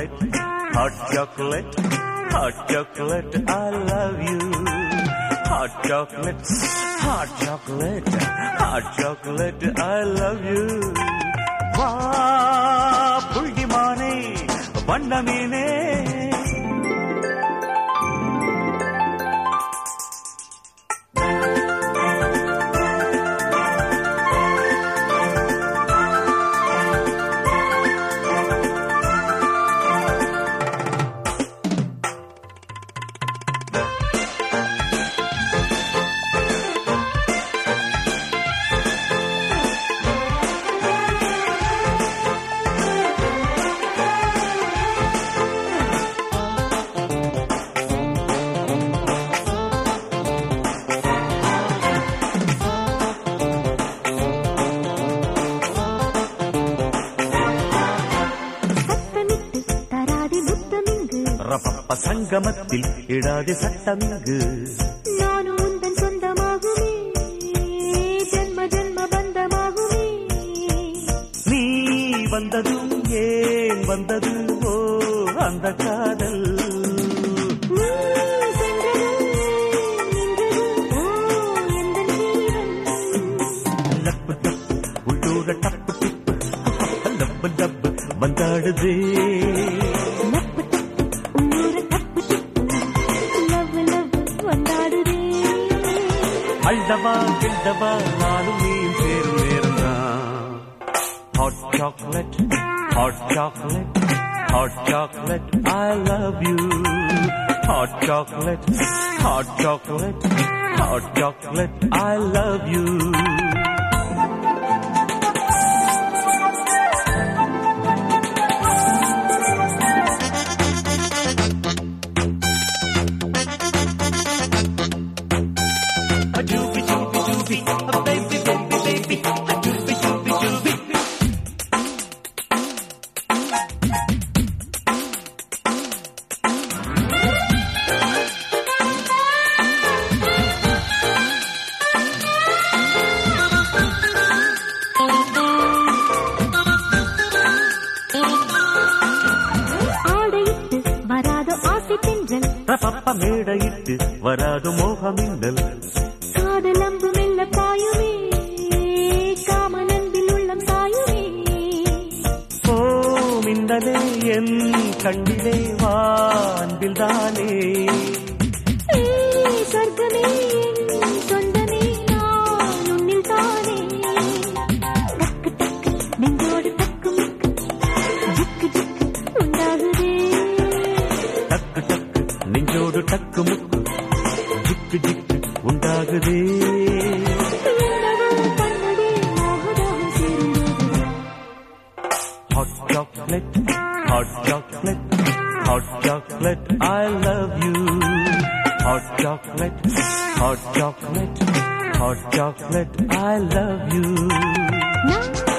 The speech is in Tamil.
chocolate, hot chocolate, hot chocolate, I love you. Hot chocolate, hot chocolate, hot chocolate, I love you. வா புள்ளிமானே வண்ணமீனே சத்தமிட்டு தராதி முத்தமிங்கு ரப்ப சங்கமத்தில் இடாதே சட்டமிங்கு நானும் உந்தன் சொந்தமாகுமே ஜென்ம ஜென்ம பந்தமாகுமே நீ வந்ததும் ஏன் வந்தது ஓ அந்த காதல் நீ சென்றதும் நின்றதும் ஓ எந்தன் ஜீவன் லப்பு டப்பு உள்ளூர டப்பு டிப்பு லப்பு டப்பு வந்தாடுதே நப்பு தப்பு உள்ளூர தப்பு திப்பு லவ் லவ் வந்தாடுதே அள்ளவா கிண்டவா நானும் நீயும் சேரும் நேரம்தான் hot chocolate hot chocolate hot chocolate I love you hot chocolate hot chocolate hot chocolate I love you A doobie doobie doobie, a baby baby baby, a doobie doobie doobie. ஆடையிட்டு வராதோ ஆசை தென்றல் ரப்பப்ப மேடையிட்டு வராது மோகமின்னல் காதல் அம்பு மெல்ல பாயுமே காமனன்பில் உள்ளம் சாயுமே ஓ மின்னலே என் கண்ணிலே வா அன்பில் தானே ஏய், சொர்க்கமே என் சொந்தமே நான் உன்னில் தானே டக்கு டக்கு நெஞ்சோடு டக்கு முக்கு ஜிக்கு ஜிக்கு உண்டாகுதே டக்கு டக்கு நெஞ்சோடு டக்கு முக்கு ஜிக்கு ஜிக்கு உண்டாகுதே என்னவோ பண்ணதே மோகதாகம் சேரும்போது Hot chocolate, hot chocolate, hot chocolate, I love you. Hot chocolate, hot chocolate, hot chocolate, I love you. நான்